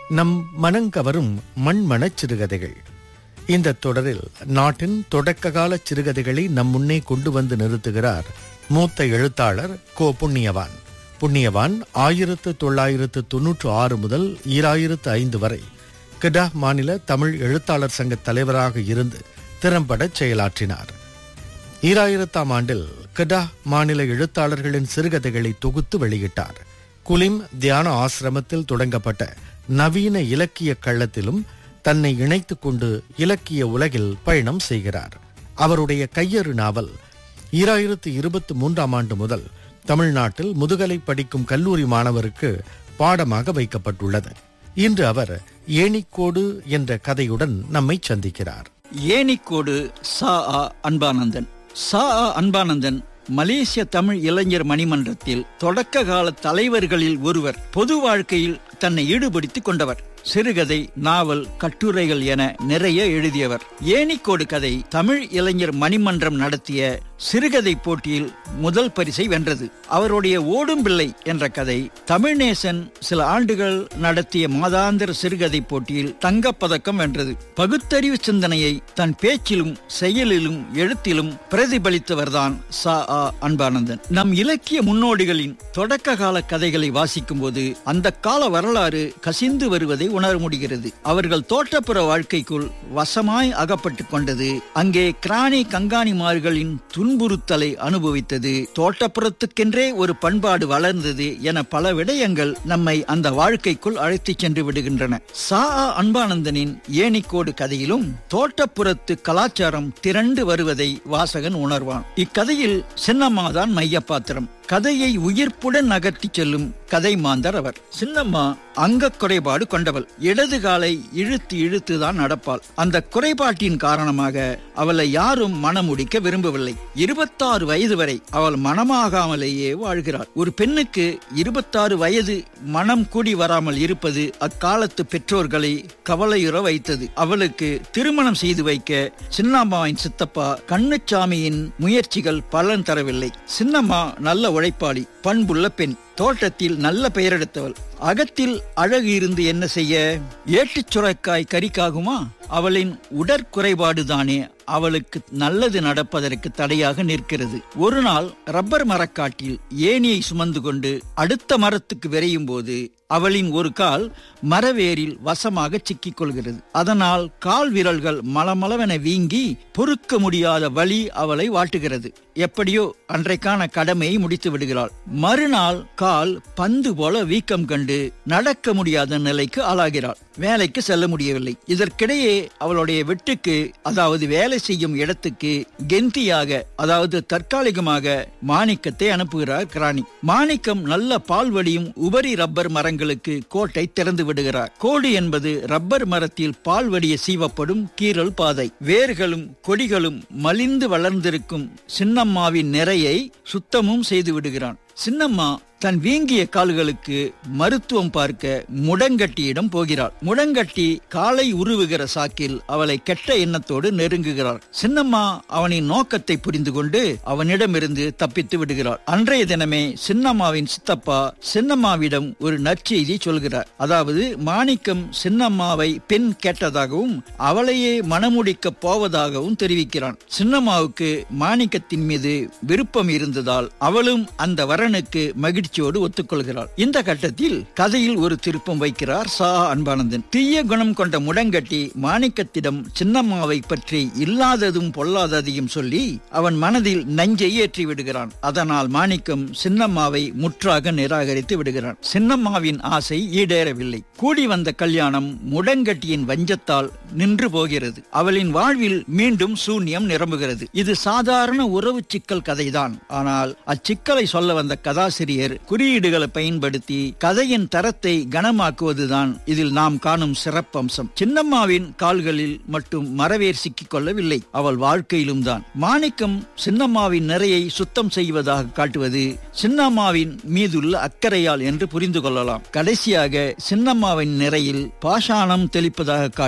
நம் மனங்கவரும் மண்மணச் சிறுகதைகள் இந்த தொடரில் நாட்டின் தொடக்க கால சிறுகதைகளை நம் முன்னே கொண்டு வந்து நிறுத்துகிறார் மூத்த எழுத்தாளர் கோ புண்ணியவான் புண்ணியவான் ஆயிரத்து தொள்ளாயிரத்து தொன்னூற்று ஆறு முதல் ஈராயிரத்து ஐந்து வரை கிடா மாநில தமிழ் எழுத்தாளர் சங்க தலைவராக இருந்து திறம்பட செயலாற்றினார் ஈராயிரத்தாம் ஆண்டில் கிடா மாநில எழுத்தாளர்களின் சிறுகதைகளை தொகுத்து வெளியிட்டார் குலிம் தியான ஆசிரமத்தில் தொடங்கப்பட்ட நவீன இலக்கிய கள்ளத்திலும் தன்னை இணைத்துக் கொண்டு இலக்கிய உலகில் பயணம் செய்கிறார் அவருடைய கையறு நாவல் ஈராயிரத்து இருபத்தி மூன்றாம் ஆண்டு முதல் தமிழ்நாட்டில் முதுகலை படிக்கும் கல்லூரி மாணவருக்கு பாடமாக வைக்கப்பட்டுள்ளது இன்று அவர் ஏணிக்கோடு என்ற கதையுடன் நம்மை சந்திக்கிறார் ஏனிக்கோடு சா ஆ அன்பானந்தன் சா ஆ அன்பானந்தன் மலேசிய தமிழ் இளைஞர் மணிமன்றத்தில் தொடக்க கால தலைவர்களில் ஒருவர் பொது வாழ்க்கையில் தன்னை ஈடுபடுத்திக் கொண்டவர் சிறுகதை நாவல் கட்டுரைகள் என நிறைய எழுதியவர் ஏனிக்கோடு கதை தமிழ் இளைஞர் மணிமன்றம் நடத்திய சிறுகதை போட்டியில் முதல் பரிசை வென்றது அவருடைய ஓடும் பிள்ளை என்ற கதை தமிழ்நேசன் சில ஆண்டுகள் நடத்திய மாதாந்திர சிறுகதை போட்டியில் தங்கப்பதக்கம் வென்றது பகுத்தறிவு சிந்தனையை தன் பேச்சிலும் செயலிலும் எழுத்திலும் பிரதிபலித்தவர்தான் சா ஆ அன்பானந்தன் நம் இலக்கிய முன்னோடிகளின் தொடக்க கால கதைகளை வாசிக்கும் போது அந்த கால வரலாறு கசிந்து வருவதை உணர முடிகிறது அவர்கள் தோட்டப்புற வாழ்க்கைக்குள் வசமாய் அகப்பட்டுக் கொண்டது அங்கே கிராணி கங்காணிமார்களின் துன்புறுத்தலை அனுபவித்தது தோட்டப்புறத்துக்கென்றே ஒரு பண்பாடு வளர்ந்தது என பல விடயங்கள் நம்மை அந்த வாழ்க்கைக்குள் அழைத்துச் சென்று விடுகின்றன சா ஆ அன்பானந்தனின் ஏனிக்கோடு கதையிலும் தோட்டப்புறத்து கலாச்சாரம் திரண்டு வருவதை வாசகன் உணர்வான் இக்கதையில் சின்னம்மாதான் மைய பாத்திரம் கதையை உயிர்ப்புடன் நகர்த்தி செல்லும் கதை மாந்தர் அவர் சின்னம்மா அங்க குறைபாடு கொண்டவள் இடது காலை இழுத்து இழுத்து தான் நடப்பாள் அந்த குறைபாட்டின் காரணமாக அவளை யாரும் மனமுடிக்க விரும்பவில்லை இருபத்தாறு வயது வரை அவள் மனமாகாமலேயே வாழ்கிறாள் ஒரு பெண்ணுக்கு இருபத்தாறு வயது மனம் கூடி வராமல் இருப்பது அக்காலத்து பெற்றோர்களை கவலையுற வைத்தது அவளுக்கு திருமணம் செய்து வைக்க சின்னம்மாவின் சித்தப்பா கண்ணுச்சாமியின் முயற்சிகள் பலன் தரவில்லை சின்னம்மா நல்ல உழைப்பாளி பண்புள்ள பெண் தோட்டத்தில் நல்ல பெயரெடுத்தவள் அகத்தில் அழகு இருந்து என்ன செய்ய ஏட்டுச் சுரைக்காய் கறிக்காகுமா அவளின் உடற்குறைபாடு தானே அவளுக்கு நல்லது நடப்பதற்கு தடையாக நிற்கிறது ஒரு நாள் ரப்பர் மரக்காட்டில் ஏணியை சுமந்து கொண்டு அடுத்த மரத்துக்கு விரையும் போது அவளின் ஒரு கால் மரவேரில் வசமாக சிக்கிக் கொள்கிறது அதனால் கால் விரல்கள் மலமளவென வீங்கி பொறுக்க முடியாத வலி அவளை வாட்டுகிறது எப்படியோ அன்றைக்கான கடமையை முடித்து விடுகிறாள் மறுநாள் கால் பந்து போல வீக்கம் கண்டு நடக்க முடியாத நிலைக்கு ஆளாகிறாள் வேலைக்கு செல்ல முடியவில்லை இதற்கிடையே அவளுடைய வெட்டுக்கு அதாவது வேலை செய்யும் இடத்துக்கு கெந்தியாக அதாவது தற்காலிகமாக மாணிக்கத்தை அனுப்புகிறார் கிராணி மாணிக்கம் நல்ல பால்வடியும் உபரி ரப்பர் மரங்களுக்கு கோட்டை திறந்து விடுகிறார் கோடு என்பது ரப்பர் மரத்தில் பால்வடிய சீவப்படும் கீரல் பாதை வேர்களும் கொடிகளும் மலிந்து வளர்ந்திருக்கும் சின்னம்மாவின் நிறையை சுத்தமும் செய்து விடுகிறான் சின்னம்மா தன் வீங்கிய கால்களுக்கு மருத்துவம் பார்க்க முடங்கட்டியிடம் போகிறாள் முடங்கட்டி காலை உருவுகிற சாக்கில் அவளை கெட்ட எண்ணத்தோடு நெருங்குகிறாள் சின்னம்மா அவனின் நோக்கத்தை புரிந்து கொண்டு அவனிடமிருந்து தப்பித்து விடுகிறாள் அன்றைய தினமே சின்னம்மாவின் சித்தப்பா சின்னம்மாவிடம் ஒரு நற்செய்தி சொல்கிறார் அதாவது மாணிக்கம் சின்னம்மாவை பெண் கேட்டதாகவும் அவளையே மணமுடிக்க போவதாகவும் தெரிவிக்கிறான் சின்னம்மாவுக்கு மாணிக்கத்தின் மீது விருப்பம் இருந்ததால் அவளும் அந்த வரனுக்கு மகிழ்ச்சி மகிழ்ச்சியோடு ஒத்துக்கொள்கிறாள் இந்த கட்டத்தில் கதையில் ஒரு திருப்பம் வைக்கிறார் சா அன்பானந்தன் தீய குணம் கொண்ட முடங்கட்டி மாணிக்கத்திடம் சின்னம்மாவை பற்றி இல்லாததும் பொல்லாததையும் சொல்லி அவன் மனதில் நஞ்சை ஏற்றி விடுகிறான் அதனால் மாணிக்கம் சின்னம்மாவை முற்றாக நிராகரித்து விடுகிறான் சின்னம்மாவின் ஆசை ஈடேறவில்லை கூடி வந்த கல்யாணம் முடங்கட்டியின் வஞ்சத்தால் நின்று போகிறது அவளின் வாழ்வில் மீண்டும் சூன்யம் நிரம்புகிறது இது சாதாரண உறவு சிக்கல் கதைதான் ஆனால் அச்சிக்கலை சொல்ல வந்த கதாசிரியர் குறியீடுகளை பயன்படுத்தி கதையின் தரத்தை கனமாக்குவதுதான் இதில் நாம் காணும் சிறப்பம்சம் சின்னம்மாவின் கால்களில் மட்டும் மரவேர் சிக்கிக் கொள்ளவில்லை அவள் வாழ்க்கையிலும் தான் மாணிக்கம் சின்னம்மாவின் நிறையை சுத்தம் செய்வதாக காட்டுவது சின்னம்மாவின் மீதுள்ள அக்கறையால் என்று புரிந்து கொள்ளலாம் கடைசியாக சின்னம்மாவின் நிறையில் பாஷாணம் தெளிப்பதாக காட்டுவது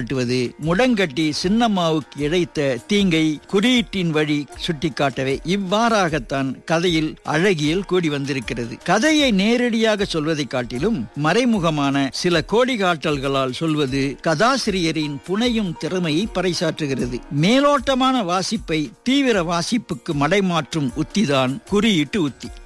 முடங்கட்டி சின்னம்மாவுக்கு இழைத்த தீங்கை குறியீட்டின் வழி சுட்டிக்காட்டவே இவ்வாறாகத்தான் கதையில் அழகியல் கூடி வந்திருக்கிறது கதையை நேரடியாக சொல்வதை காட்டிலும் மறைமுகமான சில கோடிகாட்டல்களால் சொல்வது கதாசிரியரின் புனையும் திறமையை பறைசாற்றுகிறது மேலோட்டமான வாசிப்பை தீவிர வாசிப்புக்கு மடைமாற்றும் உத்திதான் குறியீட்டு உத்தி